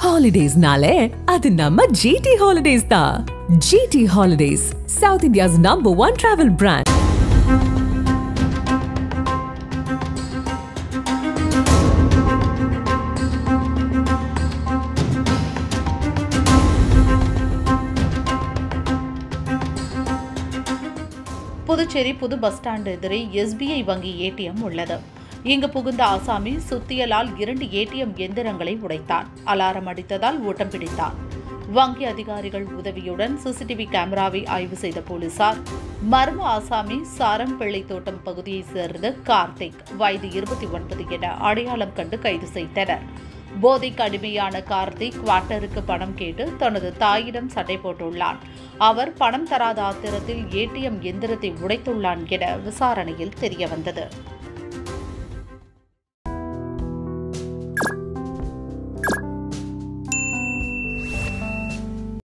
ஹாலிடேஸ்னாலே அது நம்ம ஜிடி ஹாலிடேஸ் தான் GD holidays south India's number one travel brand Puducherry புது பஸ் ஸ்டாண்ட் எதிரே எஸ்பிஐ வங்கி ஏடிஎம் உள்ளது இங்கு புகுந்த ஆசாமி சுத்தியலால் இரண்டு ஏடிஎம் எந்திரங்களை உடைத்தான் அலாரம் அடித்ததால் ஓட்டம் பிடித்தான் வங்கி அதிகாரிகள் உதவியுடன் சிசிடிவி கேமராவை ஆய்வு செய்த போலீசார் மர்ம ஆசாமி சாரம்பிள்ளை தோட்டம் பகுதியைச் சேர்ந்த கார்த்திக் வயது இருபத்தி ஒன்பது என அடையாளம் கண்டு கைது செய்தனர் போதைக்கு அடிமையான கார்த்திக் குவார்ட்டருக்கு பணம் கேட்டு தனது தாயிடம் சண்டை போட்டுள்ளான் அவர் பணம் தராத ஆத்திரத்தில் ஏடிஎம் எந்திரத்தை உடைத்துள்ளான் என விசாரணையில் தெரியவந்தது